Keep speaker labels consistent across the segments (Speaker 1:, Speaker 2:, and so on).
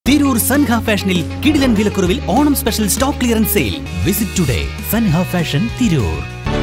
Speaker 1: തിരൂർ സൻഹ ഫാഷനിൽ കിടിലൻ വിലക്കുറവിൽ Onam special stock clearance sale visit today Sanha fashion Tirur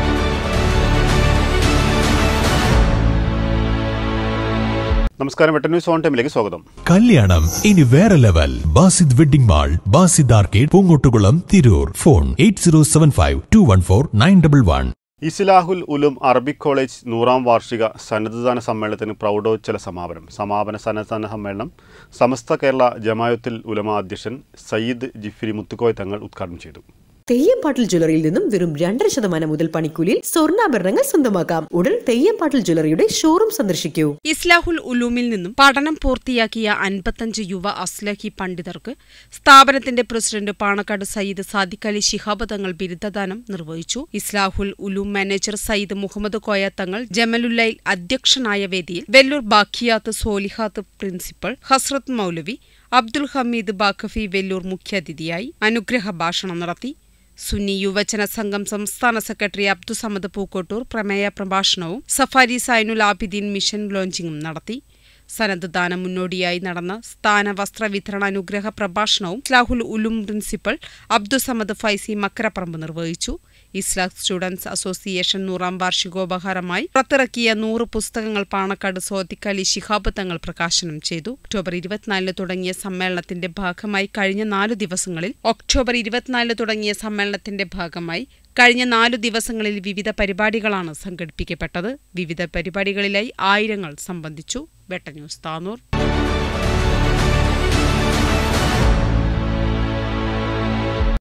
Speaker 2: നമസ്കാരം വെട്ട ന്യൂസ് ഓൺ ടൈമിലേക്ക് സ്വാഗതം
Speaker 3: കല്യാണം ഇനി വേറെ level Basid wedding mall Basid arcade Poongottukulam Tirur phone eight zero seven five two one four nine double one
Speaker 2: Islahul Uloom Arabic college നൂറാം വാർഷിക സന്നദ്ധദാന സമ്മേളനത്തിന് പ്രൗഢോജ്ജല സമാപനം സമാപന സന്നദ്ധദാന സമ്മേളനം സമസ്ത കേരള ജമായത്തുൽ ഉലമ അധ്യക്ഷൻ സയ്യിദ് ജിഫിരി മുത്തുക്കോയ തങ്ങൾ ഉദ്ഘാടനം ചെയ്തു
Speaker 4: തെയ്യംപാട്ടിൽ ജ്വല്ലറിയിൽ നിന്നും വെറും രണ്ടര ശതമാനം മുതൽ പണിക്കൂലിയിൽ സ്വർണ്ണാഭരണങ്ങൾ സ്വന്തമാക്കാം ഉടൻ തെയ്യംപാട്ടിൽ ജ്വല്ലറിയുടെ ഷോറൂം സന്ദർശിക്കൂ
Speaker 5: ഇസ്ലാഹുൽ ഉലൂമിൽ നിന്നും പഠനം പൂർത്തിയാക്കിയ അൻപത്തഞ്ച് യുവ അസ്ലഹി പണ്ഡിതർക്ക് സ്ഥാപനത്തിന്റെ പ്രസിഡന്റ് പാണക്കാട് സയ്യിദ് സാദിഖ് അലി ശിഹാബ് തങ്ങൾ ബിരുദദാനം നിർവഹിച്ചു ഇസ്ലാഹുൽ ഉലൂം മാനേജർ സയ്യിദ് മുഹമ്മദ് കോയ തങ്ങൾ ജമലുല്ലൈൽ അധ്യക്ഷനായ വേദിയിൽ വെല്ലൂർ ബാഖിയാത്ത് സോലിഹാത്ത് പ്രിൻസിപ്പൽ ഹസ്രത്ത് മൗലവി അബ്ദുൽ ഹമീദ് ബാഖഫി വെല്ലൂർ മുഖ്യാതിഥിയായി അനുഗ്രഹ ഭാഷണം നടത്തി സുന്നി യുവജന സംഘം സംസ്ഥാന സെക്രട്ടറി അബ്ദുസമദ് പൂക്കോട്ടൂർ പ്രമേയ പ്രഭാഷണവും സഫാരി സൈനുൽ ആബിദീൻ മിഷൻ ലോഞ്ചിങ്ങും നടത്തി സനദ് ദാനം മുന്നോടിയായി നടന്ന സ്ഥാന വസ്ത്ര വിതരണ അനുഗ്രഹ പ്രഭാഷണവും ഇസ്ലാഹുൽ ഉലും പ്രിൻസിപ്പൽ അബ്ദുസമദ് ഫൈസി മക്കരപ്പറമ്പ് നിർവഹിച്ചു ഇസ്ലാഹ് സ്റ്റുഡൻസ് അസോസിയേഷൻ നൂറാം വാർഷികോപഹാരമായി പുറത്തിറക്കിയ നൂറ് പുസ്തകങ്ങൾ പാണക്കാട് സോദിഖ് അലി ശിഹാബ് തങ്ങൾ പ്രകാശനം ചെയ്തു ഒക്ടോബർ ഇരുപത്തിനാലിന് തുടങ്ങിയ സമ്മേളനത്തിന്റെ ഭാഗമായി കഴിഞ്ഞ നാലു ദിവസങ്ങളിൽ ഒക്ടോബർ ഇരുപത്തിനാലിന് തുടങ്ങിയ സമ്മേളനത്തിന്റെ ഭാഗമായി കഴിഞ്ഞ നാലു ദിവസങ്ങളിൽ വിവിധ പരിപാടികളാണ് സംഘടിപ്പിക്കപ്പെട്ടത് വിവിധ പരിപാടികളിലായി ആയിരങ്ങൾ സംബന്ധിച്ചു വെട്ട ന്യൂസ് താനൂർ